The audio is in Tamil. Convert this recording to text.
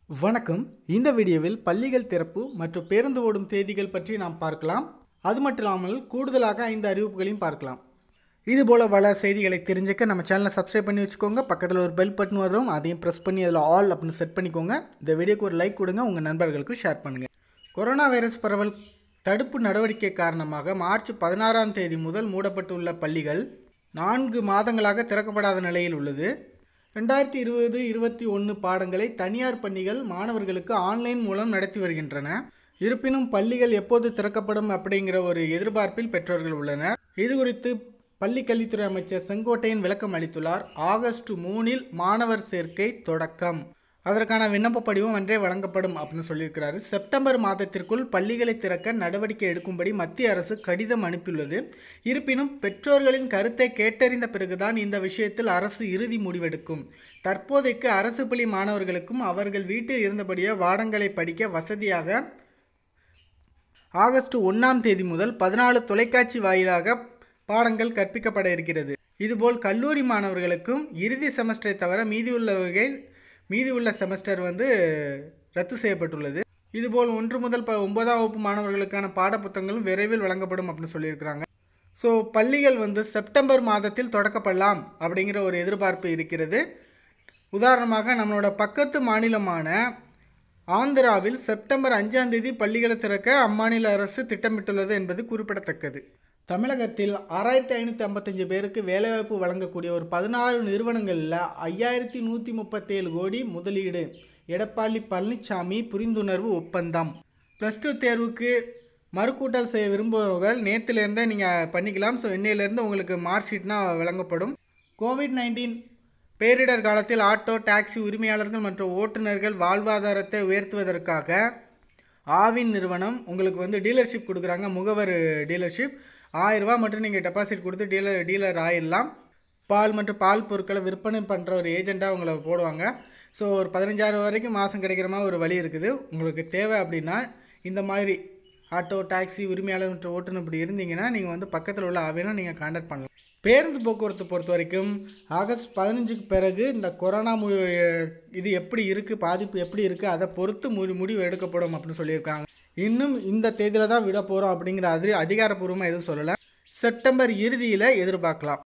வணக்கம் இந்த வீடியோவில் பள்ளிகள் திறப்பு மற்றும் பேருந்து ஓடும் தேதிகள் பற்றி நாம் பார்க்கலாம் அது மட்டும் இல்லாமல் கூடுதலாக ஐந்து அறிவிப்புகளையும் பார்க்கலாம் இது போல் பல செய்திகளை தெரிஞ்சுக்க நம்ம சேனலை சப்ஸ்கிரைப் பண்ணி வச்சுக்கோங்க பக்கத்தில் ஒரு பெல் பட்டன் வரும் அதையும் ப்ரெஸ் பண்ணி அதில் ஆல் அப்படின்னு செட் பண்ணிக்கோங்க இந்த வீடியோக்கு ஒரு லைக் கொடுங்க உங்கள் நண்பர்களுக்கு ஷேர் பண்ணுங்கள் கொரோனா வைரஸ் பரவல் தடுப்பு நடவடிக்கை காரணமாக மார்ச் பதினாறாம் தேதி முதல் மூடப்பட்டுள்ள பள்ளிகள் நான்கு மாதங்களாக திறக்கப்படாத நிலையில் உள்ளது ரெண்டாயிரத்தி இருபது இருபத்தி ஒன்று பாடங்களை தனியார் பள்ளிகள் மாணவர்களுக்கு ஆன்லைன் மூலம் நடத்தி வருகின்றன இருப்பினும் பள்ளிகள் எப்போது திறக்கப்படும் அப்படிங்கிற ஒரு எதிர்பார்ப்பில் பெற்றோர்கள் உள்ளனர் இது குறித்து பள்ளி கல்வித்துறை அமைச்சர் செங்கோட்டையன் விளக்கம் அளித்துள்ளார் ஆகஸ்ட் மூணில் மாணவர் சேர்க்கை தொடக்கம் அதற்கான விண்ணப்ப படிவம் அன்றே வழங்கப்படும் அப்படின்னு சொல்லியிருக்கிறாரு செப்டம்பர் மாதத்திற்குள் பள்ளிகளை திறக்க நடவடிக்கை எடுக்கும்படி மத்திய அரசு கடிதம் அனுப்பியுள்ளது இருப்பினும் பெற்றோர்களின் கருத்தை கேட்டறிந்த பிறகுதான் இந்த விஷயத்தில் அரசு இறுதி முடிவெடுக்கும் தற்போதைக்கு அரசு பள்ளி மாணவர்களுக்கும் அவர்கள் வீட்டில் இருந்தபடியே பாடங்களை படிக்க வசதியாக ஆகஸ்ட் ஒன்றாம் தேதி முதல் பதினாலு தொலைக்காட்சி வாயிலாக பாடங்கள் கற்பிக்கப்பட இருக்கிறது இதுபோல் கல்லூரி மாணவர்களுக்கும் இறுதி செமஸ்டரை தவிர மீதியுள்ள வகை மீதி உள்ள செமஸ்டர் வந்து ரத்து செய்யப்பட்டுள்ளது இதுபோல் ஒன்று முதல் ப ஒன்பதாம் வகுப்பு மாணவர்களுக்கான பாடப்புத்தகங்களும் விரைவில் வழங்கப்படும் அப்படின்னு சொல்லியிருக்கிறாங்க ஸோ பள்ளிகள் வந்து செப்டம்பர் மாதத்தில் தொடக்கப்படலாம் அப்படிங்கிற ஒரு எதிர்பார்ப்பு இருக்கிறது உதாரணமாக நம்மளோட பக்கத்து மாநிலமான ஆந்திராவில் செப்டம்பர் அஞ்சாம் தேதி பள்ளிகளை திறக்க அம்மாநில அரசு திட்டமிட்டுள்ளது என்பது குறிப்பிடத்தக்கது தமிழகத்தில் ஆறாயிரத்தி ஐநூற்றி ஐம்பத்தஞ்சு பேருக்கு வேலைவாய்ப்பு வழங்கக்கூடிய ஒரு பதினாறு நிறுவனங்களில் ஐயாயிரத்தி நூற்றி முப்பத்தேழு கோடி முதலீடு எடப்பாடி பழனிசாமி புரிந்துணர்வு ஒப்பந்தம் ப்ளஸ் டூ தேர்வுக்கு மறுக்கூட்டல் செய்ய விரும்புபவர்கள் நேற்றுலேருந்தே நீங்கள் பண்ணிக்கலாம் ஸோ இன்னையிலேருந்து உங்களுக்கு மார்க் ஷீட்னா வழங்கப்படும் கோவிட் நைன்டீன் பேரிடர் காலத்தில் ஆட்டோ டாக்ஸி உரிமையாளர்கள் மற்றும் ஓட்டுநர்கள் வாழ்வாதாரத்தை உயர்த்துவதற்காக ஆவின் நிறுவனம் உங்களுக்கு வந்து டீலர்ஷிப் கொடுக்குறாங்க முகவர் டீலர்ஷிப் ஆயிரரூபா மட்டும் நீங்கள் டெபாசிட் கொடுத்து டீலர் டீலர் ஆயிடலாம் பால் மற்றும் பால் பொருட்களை விற்பனை பண்ணுற ஒரு ஏஜெண்ட்டாக உங்களை போடுவாங்க ஸோ ஒரு பதினஞ்சாயிரம் வரைக்கும் மாதம் கிடைக்கிற மாதிரி ஒரு வழி இருக்குது உங்களுக்கு தேவை அப்படின்னா இந்த மாதிரி ஆட்டோ டாக்ஸி உரிமையாளர் மற்றும் ஓட்டுநர் இப்படி இருந்தீங்கன்னா நீங்கள் வந்து பக்கத்தில் உள்ள ஆவினா நீங்கள் கான்டாக்ட் பண்ணலாம் பேருந்து போக்குவரத்து பொறுத்த வரைக்கும் ஆகஸ்ட் பதினஞ்சுக்கு பிறகு இந்த கொரோனா மு இது எப்படி இருக்குது பாதிப்பு எப்படி இருக்குது அதை பொறுத்து மு முடிவு எடுக்கப்படும் அப்படின்னு சொல்லியிருக்காங்க இன்னும் இந்த தேதியில் தான் விட போகிறோம் அப்படிங்கிற அது அதிகாரப்பூர்வமாக எதுவும் சொல்லலை செப்டம்பர் இறுதியில் எதிர்பார்க்கலாம்